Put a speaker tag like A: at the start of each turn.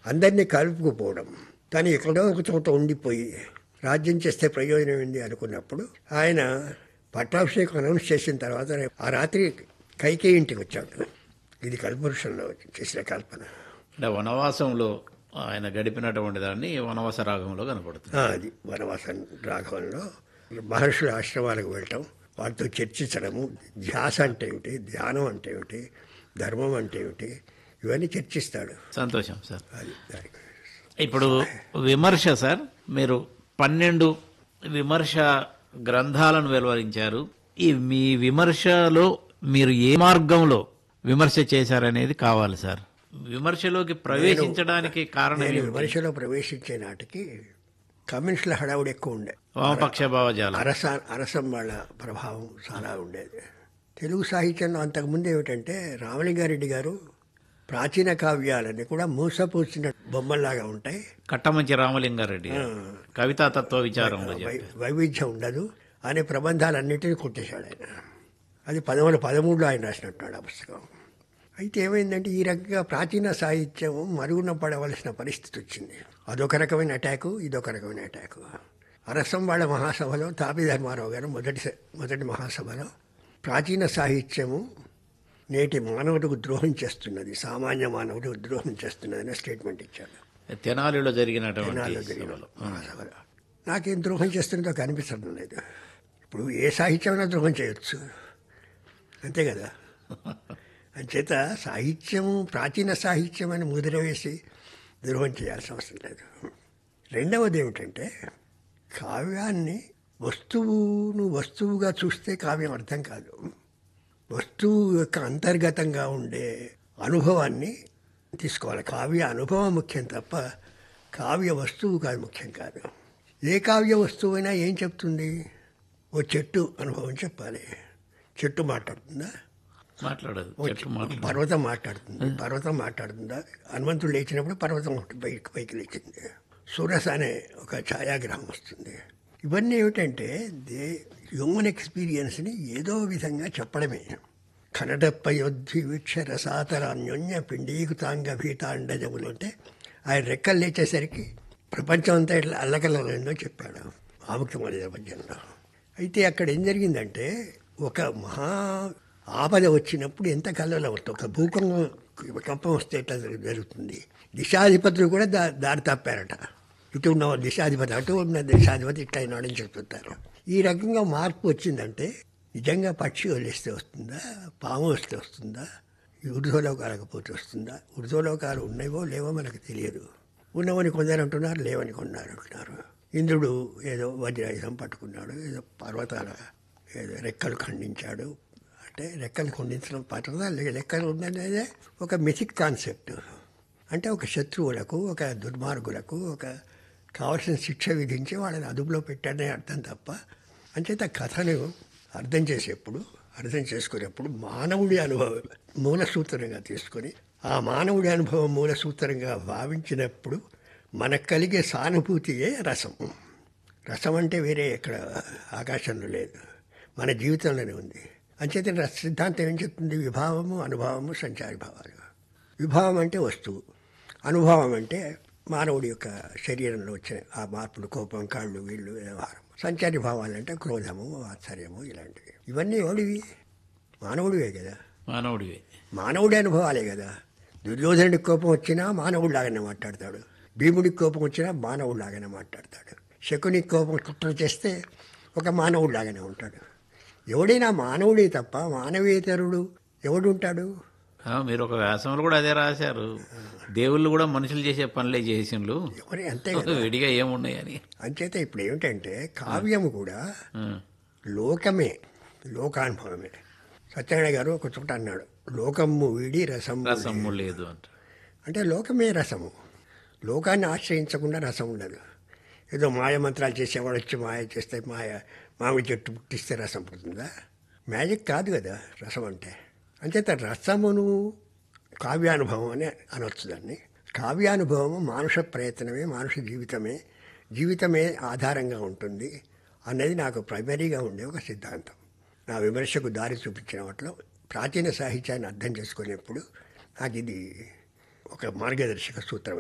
A: అందరినీ కలుపుకుపోవడం తను ఎక్కడో ఒక చోట ఉండిపోయి రాజ్యం చేస్తే ప్రయోజనం ఏంది అనుకున్నప్పుడు ఆయన పట్టాభిషేకం అనౌన్స్ చేసిన తర్వాత ఆ రాత్రి కైకే ఇంటికి వచ్చాడు ఇది కల్పవృషంలో చేసిన కల్పన
B: అంటే వనవాసంలో ఆయన గడిపినటువంటి దాన్ని వనవాస రాగంలో కనపడుతుంది
A: ఆ, అది వనవాసం రాఘవంలో మహర్షుల ఆశ్రమాలకు వెళ్ళటం వాటితో చర్చించడము ధ్యాస అంటే ఏమిటి ధ్యానం అంటే ఏమిటి ధర్మం అంటే ఏమిటి ఇవన్నీ చర్చిస్తాడు
B: సంతోషం సార్
A: అది దానికి
B: ఇప్పుడు విమర్శ సార్ మీరు పన్నెండు విమర్శ గ్రంథాలను వెలువరించారు ఈ మీ విమర్శలో మీరు ఏ మార్గంలో విమర్శ చేశారనేది కావాలి సార్ విమర్శలోకి ప్రవేశించడానికి కారణం
A: నేను
B: ఏమిటి?
A: విమర్శలో ప్రవేశించే నాటికి కమ్యూనిస్టుల హడావుడి ఎక్కువ ఉండే
B: వామపక్ష భావజాలం
A: అరస అరసం వాళ్ళ ప్రభావం చాలా ఉండేది తెలుగు సాహిత్యంలో అంతకుముందు ఏమిటంటే రామలింగారెడ్డి గారు ప్రాచీన కావ్యాలన్నీ కూడా మూసపూసిన బొమ్మల్లాగా ఉంటాయి
B: కట్టమంచి రామలింగారెడ్డి గారు. కవితా తత్వ విచారంలో
A: వై
B: చెప్పారు.
A: వైవిధ్యం ఉండదు అనే ప్రబంధాలన్నింటినీ కొట్టేశాడు ఆయన అది పదమూడు పదమూడులో ఆయన రాసినట్టున్నాడు ఆ పుస్తకం అయితే ఏమైందంటే ఈ రకంగా ప్రాచీన సాహిత్యం మరుగున పడవలసిన పరిస్థితి వచ్చింది అదొక రకమైన అటాకు ఇదొక రకమైన అటాకు అరసం వాళ్ళ మహాసభలో తాపి ధర్మారావు గారు మొదటి స- మొదటి మహాసభలో ప్రాచీన సాహిత్యము నేటి మానవుడికి ద్రోహం చేస్తున్నది సామాన్య మానవుడికి ద్రోహం చేస్తున్నది అనే స్టేట్మెంట్ ఇచ్చాడు
B: తెనాలిలో జరిగినటువంటి
A: తెనాలిలో జరిగిన
B: సభలో.
A: మహాసభలో నాకేం ద్రోహం చేస్తుందో కనిపించడం లేదు ఇప్పుడు ఏ సాహిత్యమైనా ద్రోహం చేయొచ్చు అంతే కదా అంచేత సాహిత్యం ప్రాచీన సాహిత్యం అని ముద్ర వేసి ద్రోహం చేయాల్సిన అవసరం లేదు రెండవది ఏమిటంటే కావ్యాన్ని వస్తువును వస్తువుగా చూస్తే కావ్యం అర్థం కాదు వస్తువు యొక్క అంతర్గతంగా ఉండే అనుభవాన్ని తీసుకోవాలి కావ్య అనుభవం ముఖ్యం తప్ప కావ్య వస్తువు కాదు ముఖ్యం కాదు ఏ కావ్య వస్తువైనా ఏం చెప్తుంది ఓ చెట్టు అనుభవం చెప్పాలి చెట్టు మాట్లాడుతుందా
B: మాట్లాడదు
A: ఓ
B: చెట్టు మాట్లాడదు
A: పర్వతం మాట్లాడుతుంది పర్వతం మాట్లాడుతుందా హనుమంతుడు లేచినప్పుడు పర్వతం ఒకటి పైకి పైకి లేచింది సూరస అనే ఒక ఛాయాగ్రహం వస్తుంది ఇవన్నీ ఏమిటంటే దే హ్యూమన్ ఎక్స్పీరియన్స్ని ఏదో విధంగా చెప్పడమే కనడప్పయోద్ధి వీక్ష రసాతరాన్యోన్య పిండీకుతాంగ భీతాండజములు అంటే ఆయన రెక్కలు లేచేసరికి ప్రపంచం అంతా ఇట్లా అల్లకల్లందో చెప్పాడు ఆముఖ్యమైన పద్యంలో అయితే అక్కడ ఏం జరిగిందంటే ఒక మహా ఆపద వచ్చినప్పుడు ఎంత కళ్ళలో అవుతుంది ఒక భూకంపం కంపం వస్తే ఎట్లా జరుగు- జరుగుతుంది దిశాధిపతులు కూడా దా దారి తప్పారట ఇటు ఉన్న దిశాధిపతి అటు ఉన్న దిశాధిపతి ఇట్లా అయినాడని చెప్తుంటారు ఈ రకంగా మార్పు వచ్చిందంటే నిజంగా పక్షి వదిలేస్తే వస్తుందా పాము వస్తే వస్తుందా ఈ ఊర్ధ్వలోకాలకు పోతే వస్తుందా ఊర్ధ్వలోకాలు ఉన్నాయో లేవో మనకు తెలియదు ఉన్నవని కొందరు అంటున్నారు లేవని కొందరు అంటున్నారు ఇంద్రుడు ఏదో వజ్రాయుధం పట్టుకున్నాడు ఏదో పర్వతాల ఏదో రెక్కలు ఖండించాడు అంటే రెక్కలు ఖండించడం పర్వతాలు రెక్కలు ఉన్నదే ఒక మిథిక్ కాన్సెప్ట్ అంటే ఒక శత్రువులకు ఒక దుర్మార్గులకు ఒక కావలసిన శిక్ష విధించి వాళ్ళని అదుపులో పెట్టాడనే అర్థం తప్ప అంచేత కథను అర్థం చేసేప్పుడు అర్థం చేసుకునేప్పుడు మానవుడి అనుభవం మూల సూత్రంగా తీసుకొని ఆ మానవుడి అనుభవం మూల సూత్రంగా భావించినప్పుడు మనకు కలిగే సానుభూతియే రసం రసం అంటే వేరే ఎక్కడ ఆకాశంలో లేదు మన జీవితంలోనే ఉంది అంచేత రస సిద్ధాంతం ఏం చెప్తుంది విభావము అనుభవము సంచారి భావాలు విభావం అంటే వస్తువు అనుభవం అంటే మానవుడి యొక్క శరీరంలో వచ్చే ఆ మార్పులు కోపం కాళ్ళు వీళ్ళు వ్యవహారం సంచారి భావాలంటే క్రోధము ఆశ్చర్యము ఇలాంటివి ఇవన్నీ ఎవడివి మానవుడివే కదా
B: మానవుడివే
A: మానవుడి అనుభవాలే కదా దుర్యోధనుడికి కోపం వచ్చినా మానవుడిలాగానే మాట్లాడతాడు భీముడికి కోపం వచ్చినా మానవుడిలాగానే మాట్లాడతాడు శకునికి కోపం కుట్ర చేస్తే ఒక మానవుడిలాగానే ఉంటాడు ఎవడైనా మానవుడే తప్ప మానవేతరుడు ఎవడుంటాడు
B: ఆ, మీరు ఒక వ్యాసంలో కూడా అదే రాశారు దేవుళ్ళు కూడా మనుషులు చేసే పనులే చేసిండ్లు
A: ఎవరి అంతే కదా
B: విడిగా ఏమున్నాయని
A: అంచేత ఇప్పుడు ఏమిటంటే కావ్యము కూడా
B: ఆ,
A: లోకమే లోకానుభవమే సత్యనారాయణ గారు ఒక చోట అన్నాడు లోకము వీడి రసము
B: రసము లేదు అంట
A: అంటే లోకమే రసము లోకాన్ని ఆశ్రయించకుండా రసం ఉండదు ఏదో మాయ మంత్రాలు చేసేవాడు వచ్చి మాయ చేస్తే మాయ మామిడి చెట్టు పుట్టిస్తే రసం పుడుతుందా మ్యాజిక్ కాదు కదా రసం అంటే అంచేత రసమును కావ్యానుభవం అని అనొచ్చు దాన్ని కావ్యానుభవము మానుష ప్రయత్నమే మానుష జీవితమే జీవితమే ఆధారంగా ఉంటుంది అనేది నాకు ప్రైమరీగా ఉండే ఒక సిద్ధాంతం నా విమర్శకు దారి చూపించిన వాటిలో ప్రాచీన సాహిత్యాన్ని అర్థం చేసుకునేప్పుడు నాకు ఇది ఒక మార్గదర్శక సూత్రం